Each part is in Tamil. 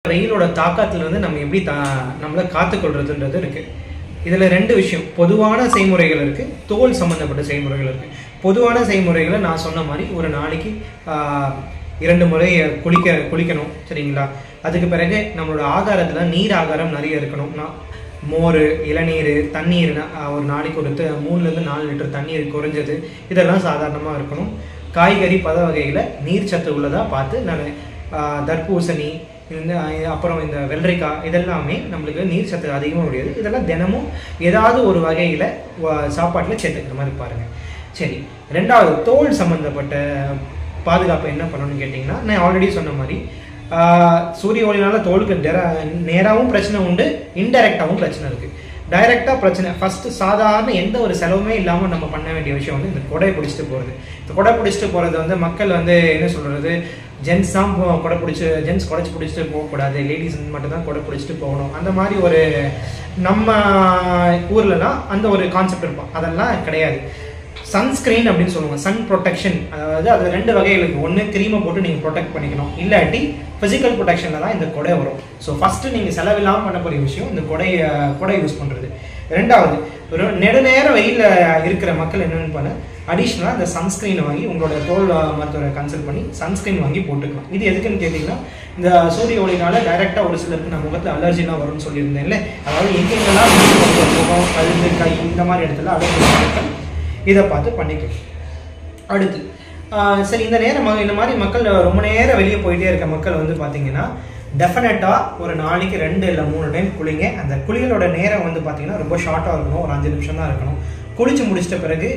வெயிலோட தாக்கத்திலிருந்து நம்ம எப்படி தா நம்மளை காத்துக்கொள்றதுன்றது இருக்கு இதுல ரெண்டு விஷயம் பொதுவான செய்முறைகள் இருக்கு தோல் சம்பந்தப்பட்ட செய்முறைகள் இருக்கு பொதுவான செய்முறைகளை நான் சொன்ன மாதிரி ஒரு நாளைக்கு ஆஹ், இரண்டு முறை குளிக்க குளிக்கணும் சரிங்களா அதுக்கு பிறகு நம்மளோட ஆகாரத்துல நீர் ஆகாரம் நிறைய இருக்கணும் நான் மோர் இளநீர் தண்ணீர் நா- ஆஹ், ஒரு நாளைக்கு ஒரு த- மூணுலேருந்து நாலு லிட்டர் தண்ணீர் குறைஞ்சது இதெல்லாம் சாதாரணமாக இருக்கணும் காய்கறி பத வகையில் நீர் சத்து உள்ளதா பார்த்து நான் தர்பூசணி இந்த அஹ், அப்புறம் இந்த வெள்ளரிக்காய் இதெல்லாமே நம்மளுக்கு நீர் சத்து அதிகமாக உடையது இதெல்லாம் தினமும் ஏதாவது ஒரு வகையில் சாப்பாட்டில் சேர்த்துக்கிற மாதிரி பாருங்கள் சரி ரெண்டாவது தோல் சம்மந்தப்பட்ட பாதுகாப்பு என்ன பண்ணணும்னு கேட்டிங்கன்னா நான் ஆல்ரெடி சொன்ன மாதிரி ஆஹ், சூரிய ஒளினால தோலுக்கு நேராகவும் பிரச்சனை உண்டு இன்டைரக்டாகவும் பிரச்சனை இருக்குது டைரெக்டாக பிரச்சனை ஃபஸ்ட்டு சாதாரண எந்த ஒரு செலவுமே இல்லாமல் நம்ம பண்ண வேண்டிய விஷயம் வந்து இந்த கொடை பிடிச்சிட்டு போகிறது இந்த கொடை பிடிச்சிட்டு போகிறது வந்து மக்கள் வந்து என்ன சொல்கிறது ஜென்ஸ் தான் போ- கொடை பிடிச்சி ஜென்ஸ் கொடைச்சி பிடிச்சிட்டு போகக்கூடாது லேடிஸ் மட்டும் தான் கொடை பிடிச்சிட்டு போகணும் அந்த மாதிரி ஒரு நம்ம ஊர்லலாம் அந்த ஒரு கான்செப்ட் இருக்கும் அதெல்லாம் கிடையாது சன்ஸ்கிரீன் அப்படின்னு சொல்லுவாங்க சன் ப்ரொடெக்ஷன் அதாவது அது ரெண்டு வகைகள் இருக்கு ஒன்று கிரீமை போட்டு நீங்கள் ப்ரொடெக்ட் பண்ணிக்கணும் இல்லாட்டி ஃபிசிக்கல் ப்ரொடெக்ஷனில் தான் இந்த கொடை வரும் ஸோ ஃபஸ்ட்டு நீங்கள் செலவில்லாமல் பண்ணக்கூடிய விஷயம் இந்த கொடை கொடை யூஸ் பண்ணுறது ரெண்டாவது ஒரு நெடுநேரம் வெயிலில் இருக்கிற மக்கள் என்னென்னு பண்ண அடிஷ்னலாக இந்த சன்ஸ்கிரீனை வாங்கி உங்களோட தோல் மருத்துவரை கன்சல்ட் பண்ணி சன்ஸ்கிரீன் வாங்கி போட்டுக்கலாம் இது எதுக்குன்னு கேட்டிங்கன்னா இந்த சூரிய ஒளினால டைரெக்டாக ஒரு சிலருக்கு நம்ம முகத்தில் அலர்ஜிலாம் வரும்னு சொல்லியிருந்தேன்ல அதாவது எங்கெங்கெல்லாம் வெயில் வருதோ, முகம் கழுத்து கை இந்த மாதிரி இடத்துல அலர்ஜி இதை பார்த்து பண்ணிக்கலாம் அடுத்து ஆஹ் சரி இந்த நேரம் ம- இந்த மாதிரி மக்கள் ரொம்ப நேரம் வெளியே போயிட்டே இருக்க மக்கள் வந்து பார்த்தீங்கன்னா டெஃபினட்டாக ஒரு நாளைக்கு ரெண்டு இல்லை மூணு டைம் குளிங்க அந்த குளிகளோட நேரம் வந்து பார்த்தீங்கன்னா ரொம்ப ஷார்ட்டாக இருக்கணும் ஒரு அஞ்சு நிமிஷம் தான் இருக்கணும் குளிச்சு முடிச்சிட்ட பிறகு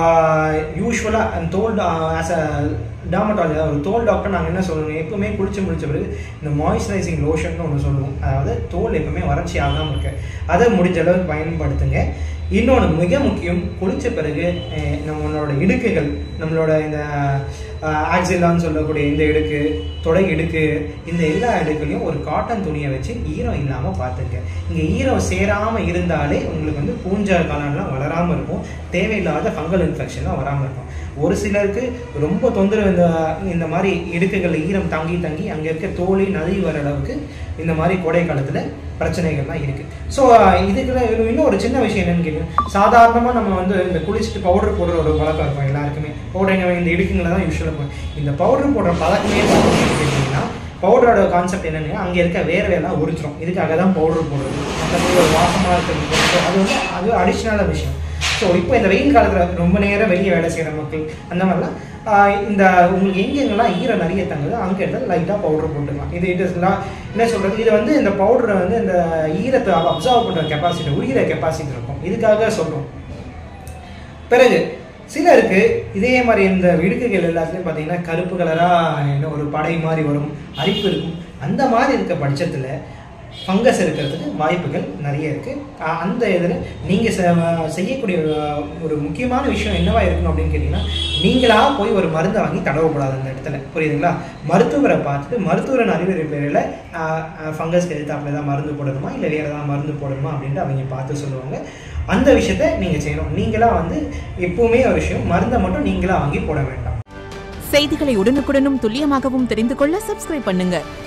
யூஸ்வலாக தோல் ஆஸ் அ டாமட்டாலஜி ஒரு தோல் டாக்டர் நாங்கள் என்ன சொல்லுவோம் எப்பவுமே குளிச்சு முடிச்ச பிறகு இந்த மாய்ஸ்சரைசிங் லோஷன் ஒன்று சொல்லுவோம் அதாவது தோல் எப்பவுமே வறட்சி ஆகாமல் இருக்கு அதை முடிஞ்ச அளவுக்கு பயன்படுத்துங்க இன்னொன்று மிக முக்கியம் குளிச்ச பிறகு அஹ், நம்மளோட இடுக்குகள் நம்மளோட இந்த ஆக்சிலான்னு சொல்லக்கூடிய இந்த இடுக்கு தொடை இடுக்கு இந்த எல்லா இடுக்குலையும் ஒரு காட்டன் துணியை வச்சு ஈரம் இல்லாமல் பார்த்துங்க இங்கே ஈரம் சேராமல் இருந்தாலே உங்களுக்கு வந்து பூஞ்ச காலம்லாம் வளராமல் இருக்கும் தேவையில்லாத ஃபங்கல் இன்ஃபெக்ஷன்லாம் வராமல் இருக்கும் ஒரு சிலருக்கு ரொம்ப தொந்தரவு இந்த இந்த மாதிரி இடுக்குகள் ஈரம் தங்கி தங்கி அங்கே இருக்க தோலி நழுவி வர அளவுக்கு இந்த மாதிரி கோடை காலத்தில் பிரச்சனைகள்லாம் இருக்குது ஸோ இதுக்குள்ள இன்னும் ஒரு சின்ன விஷயம் என்னன்னு கேட்டீங்கன்னா சாதாரணமாக நம்ம வந்து இந்த குளிச்சுட்டு பவுடர் போடுற ஒரு பழக்கம் இருக்கும் எல்லாருக்குமே பவுடர் இந்த இடுக்குங்களை தான் யூஸ்வலாக இந்த பவுடர் போடுற பழக்கமே பார்த்தீங்கன்னு கேட்டிங்கன்னா பவுடரோட கான்செப்ட் என்னன்னா அங்கே இருக்க வேர்வையெல்லாம் உரிச்சிரும் இதுக்காக தான் பவுடர் போடுறது மற்றபடி ஒரு வாசமாக இருக்கிறது அது வந்து அது அடிஷ்னலான விஷயம் ஸோ இப்போ இந்த வெயில் காலத்தில் ரொம்ப நேரம் வெளியே வேலை செய்கிற மக்கள் அந்த மாதிரிலாம் ஆஹ் இந்த உங்களுக்கு எங்கெங்கெல்லாம் ஈரம் நிறைய தங்குதோ அங்கே இடத்துல லைட்டாக பவுடர் போட்டுக்கலாம் இது இட் இஸ் என்ன சொல்கிறது இது வந்து இந்த பவுடரை வந்து இந்த ஈரத்தை அப்சர்வ் பண்ணுற கெப்பாசிட்டி உயிர கெப்பாசிட்டி இருக்கும் இதுக்காக சொல்கிறோம் பிறகு சிலருக்கு இதே மாதிரி இந்த இடுக்குகள் எல்லாத்துலேயும் பார்த்தீங்கன்னா கருப்பு கலராக என்ன ஒரு படை மாதிரி வரும் அரிப்பு இருக்கும் அந்த மாதிரி இருக்க பட்சத்தில் ஃபங்கஸ் இருக்கிறதுக்கு வாய்ப்புகள் நிறைய இருக்குது அந்த இதில் நீங்கள் செய்யக்கூடிய அஹ், ஒரு முக்கியமான விஷயம் என்னவா இருக்கணும் அப்படின்னு கேட்டிங்கன்னா நீங்களாக போய் ஒரு மருந்தை வாங்கி தடவக்கூடாது அந்த இடத்துல புரியுதுங்களா மருத்துவரை பார்த்துட்டு மருத்துவரின் அறிவுரை பேரில் ஃபங்கஸ்க்கு எதிர்த்தாப்புல ஏதாவது மருந்து போடணுமா இல்லை வேறு ஏதாவது மருந்து போடணுமா அப்படின்ட்டு அவங்க பார்த்து சொல்லுவாங்க அந்த விஷயத்த நீங்கள் செய்யணும் நீங்களா வந்து எப்பவுமே ஒரு விஷயம் மருந்தை மட்டும் நீங்களா வாங்கி போட வேண்டாம் செய்திகளை உடனுக்குடனும் துல்லியமாகவும் தெரிந்து கொள்ள சப்ஸ்கிரைப் பண்ணுங்க